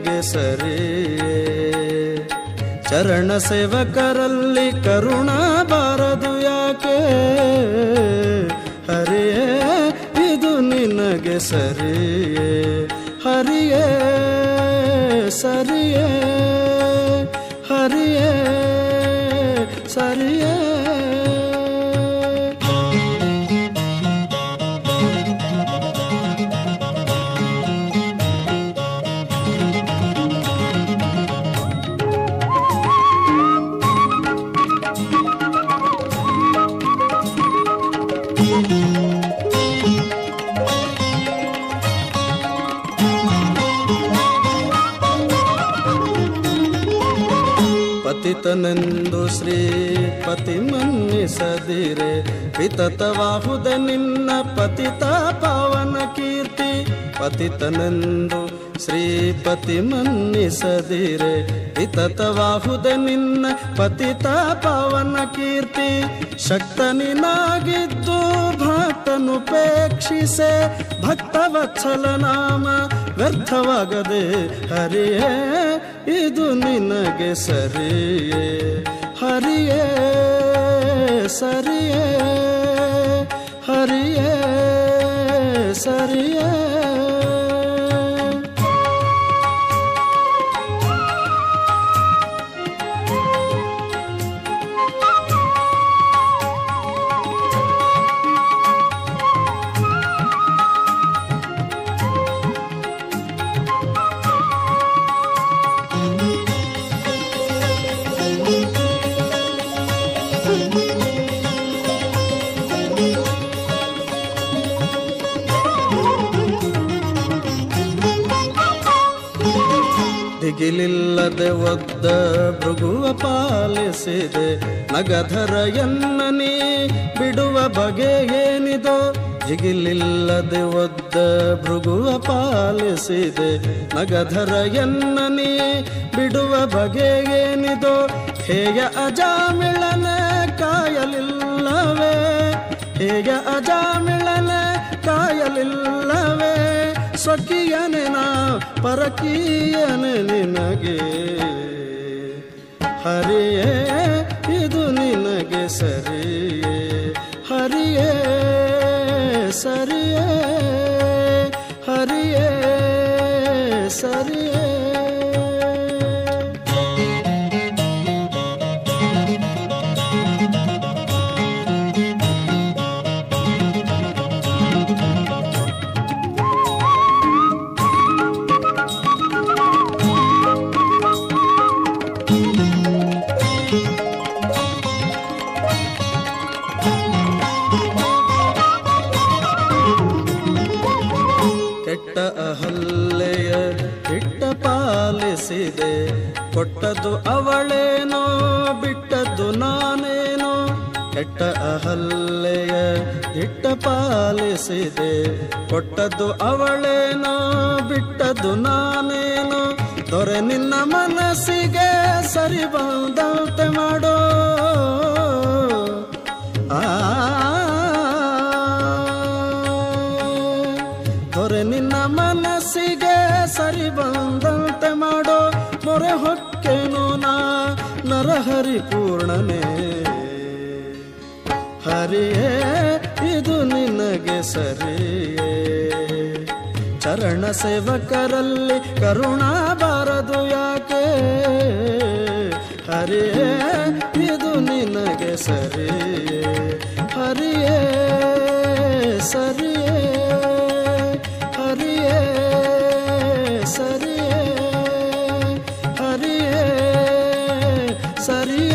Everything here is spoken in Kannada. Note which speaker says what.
Speaker 1: ನಿನಗೆ ಸರಿಯೇ ಚರಣ ಸೇವಕರಲ್ಲಿ ಕರುಣ ಬಾರದು ಯಾಕೆ ಹರಿಯೇ ಇದು ನಿನಗೆ ಸರಿಯೇ ಹರಿಯೇ ಸರಿಯೇ ಹರಿಯೇ ಸರಿಯೇ ಪತಿತನೆಂದು ಶ್ರೀ ಪತಿ ಮನ್ನಿಸದಿರೆ ವಿತತವಾಹುದ ನಿನ್ನ ಪತಿತ ಪಾವನ ಕೀರ್ತಿ ಪತಿತನೆಂದು ಶ್ರೀಪತಿ ಮನ್ನಿಸದಿರೆ ವಿತತವಾಹುದ ನಿನ್ನ ಪತಿತ ಪಾವನ ಕೀರ್ತಿ ಶಕ್ತನಿನಾಗಿದ್ದು ಭಕ್ತನುಪೇಕ್ಷಿಸೆ ಭಕ್ತವತ್ಸಲ ನಾಮ ವ್ಯರ್ಥವಾಗದೆ ಹರಿಯೇ ಇದು ನಿನಗೆ ಸರಿಯೇ ಹರಿಯೇ ಸರಿಯೇ ಹರಿಯೇ ಸರಿಯೇ ದಿಗಿಲಿಲ್ಲದೆ ಒದ್ದ ಭೃಗುವ ಪಾಲಿಸಿದೆ ನಗಧರ ಎನ್ನನಿ ಬಿಡುವ ಬಗೆ ಏನಿದೋ ದಿಗಿಲಿಲ್ಲದೆ ಒದ್ದ ಭೃಗುವ ಪಾಲಿಸಿದೆ ನಗಧರ ಎನ್ನನಿ ಬಿಡುವ ಬಗೆ ಏನಿದೋ ಹೇಯ ಅಜಾಮಿಳನ ಕಾಯಲಿಲ್ಲವೇ ಹೇಯ ಅಜಾಮಿಳನ ಕಾಯಲಿಲ್ಲವೇ ಸ್ವಕೀಯನೆ ನಾ ಪರಕೀಯನೆ ನಿನಗೆ ಹರಿಯೇ ಇದು ನಿನಗೆ ಸರಿಯೇ ಹರಿಯೇ ಸರಿಯೇ ಹರಿಯೇ ಸರಿಯೇ ಕೆಟ್ಟ ಅಹಲ್ಲೆಯ ಹಿಟ್ಟ ಪಾಲಿಸಿದೆ ಕೊಟ್ಟದ್ದು ಅವಳೇನೋ ಬಿಟ್ಟದ್ದು ನಾನೇನೋ ಕೆಟ್ಟ ಅಹಲ್ಲೆಯ ಹಿಟ್ಟ ಪಾಲಿಸಿದೆ ಕೊಟ್ಟದ್ದು ಅವಳೇನೋ ಬಿಟ್ಟದ್ದು ನಾನೇನೋ ದೊರೆ ನಿನ್ನ ಮನಸ್ಸಿಗೆ ಸರಿ ಬಂದಂತೆ ಮಾಡೋ ಆ ದೊರೆ ನಿನ್ನ ಮನಸ್ಸಿಗೆ ಸರಿ ಬಂದಂತೆ ಮಾಡೋ ಮೊರೆ ಹೊಕ್ಕೇನು ನಾ ನರಹರಿ ಪೂರ್ಣನೇ ಹರಿಯೇ ಇದು ನಿನಗೆ ಸರಿಯೇ ಚರಣ ಸೇವಕರಲ್ಲಿ ಕರುಣ ಬಾರದು ಯಾಕೆ ಹರಿಯೇ ಇದು ನಿನಗೆ ಸರಿಯೇ ಹರಿಯೇ ಸರಿಯೇ ಹರಿಯೇ ಸರಿಯೇ ಹರಿಯೇ ಸರಿಯೇ